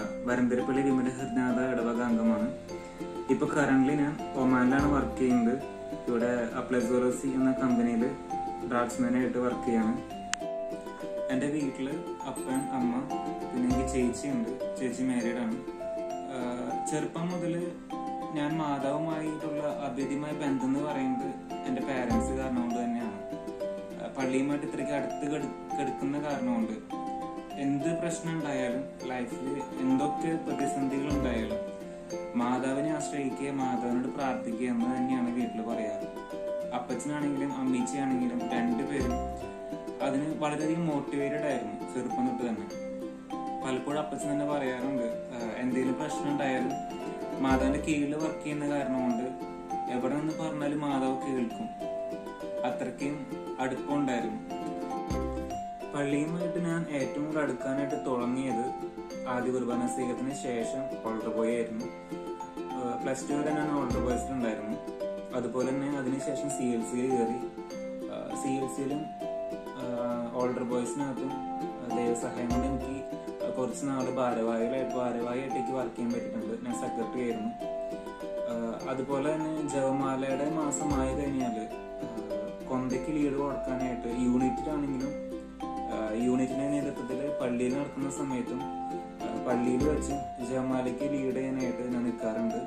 വരന്തരപ്പള്ളി വിമല ഹൃദനാഥ ഇടവക അംഗമാണ് ഇപ്പൊ കറന്റ് ഞാൻ ഒമാനിലാണ് വർക്ക് ചെയ്യുന്നത് ഇവിടെ അപ്ലസോറസി എന്ന കമ്പനിയിൽ ഡ്രാഫ്റ്റ്സ്മാനായിട്ട് വർക്ക് ചെയ്യാണ് എൻ്റെ വീട്ടില് അപ്പൻ അമ്മ പിന്നെ എനിക്ക് ചേച്ചിയുണ്ട് ചേച്ചി മാരീഡ് ആണ് ആഹ് ചെറുപ്പം മുതൽ ഞാൻ മാതാവുമായിട്ടുള്ള അഭേദ്യമായ ബന്ധം എന്ന് പറയുന്നത് എൻ്റെ പാരൻസ് കാരണം കൊണ്ട് തന്നെയാണ് ആഹ് പള്ളിയുമായിട്ട് ഇത്രയ്ക്ക് അടുത്ത് കെടു- കിടക്കുന്ന കാരണം കൊണ്ട് എന്ത് പ്രശ്നം ഉണ്ടായാലും ലൈഫിൽ എന്തൊക്കെ പ്രതിസന്ധികൾ ഉണ്ടായാലും മാതാവിനെ ആശ്രയിക്കുക മാതാവിനോട് പ്രാർത്ഥിക്കുക എന്ന് തന്നെയാണ് വീട്ടിൽ പറയാറ് അപ്പച്ചനാണെങ്കിലും അമ്മീച്ചയാണെങ്കിലും രണ്ടുപേരും അതിന് വളരെയധികം മോട്ടിവേറ്റഡ് ആയിരുന്നു ചെറുപ്പം തൊട്ട് തന്നെ പലപ്പോഴും അപ്പച്ചൻ തന്നെ പറയാറുണ്ട് ആഹ് എന്തെങ്കിലും പ്രശ്നം ഉണ്ടായാലും മാതാവിന്റെ കീഴിൽ വർക്ക് ചെയ്യുന്ന കാരണം കൊണ്ട് എവിടെ നിന്ന് പറഞ്ഞാലും മാതാവ് കേൾക്കും അത്രയ്ക്കും അടുപ്പമുണ്ടായിരുന്നു പള്ളിയുമായിട്ട് ഞാൻ ഏറ്റവും കൂടുതൽ അടുക്കാനായിട്ട് തുടങ്ങിയത് ആദ്യ കുർബാന സ്വീകരണത്തിന് ശേഷം ഓൾഡർ ബോയ് ആയിരുന്നു പ്ലസ് ടു വരെ ഞാൻ ഓൾഡർ ബോയ്സിലുണ്ടായിരുന്നു അതുപോലെ തന്നെ അതിനുശേഷം സി എൽ സിയിൽ കയറി സി എൽ സിയിലും ഓൾഡർ ബോയ്സിനകത്തും ദൈവസഹായം കൊണ്ട് എനിക്ക് കുറച്ച് നാൾ ഭാരവാഹികളായിട്ട് ഭാരവാഹിയായിട്ടേക്ക് വർക്ക് ചെയ്യാൻ പറ്റിയിട്ടുണ്ട് ഞാൻ സെക്രട്ടറി ആയിരുന്നു ആഹ് അതുപോലെ തന്നെ ജവമാലയുടെ മാസമായി കഴിഞ്ഞാൽ കൊന്തയ്ക്ക് ലീഡ് കൊടുക്കാനായിട്ട് യൂണിറ്റിലാണെങ്കിലും ആഹ് യൂണിറ്റിന്റെ നേതൃത്വത്തിൽ പള്ളിയിൽ നടക്കുന്ന സമയത്തും ആഹ് പള്ളിയിൽ വെച്ച് ജവമാലയ്ക്ക് ലീഡ് ചെയ്യാനായിട്ട് ഞാൻ നിൽക്കാറുണ്ട്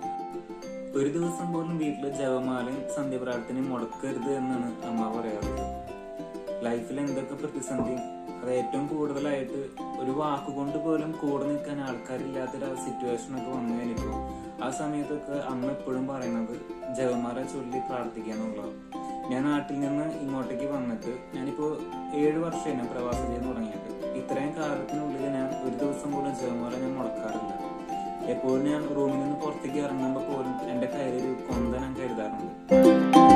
ഒരു ദിവസം പോലും വീട്ടിൽ ജപമാലയും സന്ധ്യപ്രാർത്ഥനയും മുടക്കരുത് എന്നാണ് അമ്മ പറയാറുള്ളത് ലൈഫിൽ എന്തൊക്കെ പ്രതിസന്ധി അത് ഏറ്റവും കൂടുതലായിട്ട് ഒരു വാക്കുകൊണ്ട് പോലും കൂടെ നിൽക്കാൻ ആൾക്കാരില്ലാത്തൊരു സിറ്റുവേഷൻ ഒക്കെ വന്നു കഴിഞ്ഞപ്പോൾ ആ സമയത്തൊക്കെ അമ്മ എപ്പോഴും പറയുന്നത് ജപമാല ചൊല്ലി പ്രാർത്ഥിക്കുക എന്നുള്ളത് ഞാൻ നാട്ടിൽ നിന്ന് ഇങ്ങോട്ടേക്ക് വന്നിട്ട് ഞാനിപ്പോ ഏഴ് വർഷമായി ഞാൻ പ്രവാസം ചെയ്യാൻ തുടങ്ങിയിട്ട് ഇത്രയും കാലത്തിനുള്ളിൽ ഞാൻ ഒരു ദിവസം പോലും ജപമാല ഞാൻ മുടക്കാറില്ല എപ്പോഴും ഞാൻ റൂമിൽ നിന്ന് പുറത്തേക്ക് ഇറങ്ങുമ്പോൾ പോലും എന്റെ കയ്യിൽ ഒരു കൊന്ത ഞാൻ കരുതാറുണ്ട്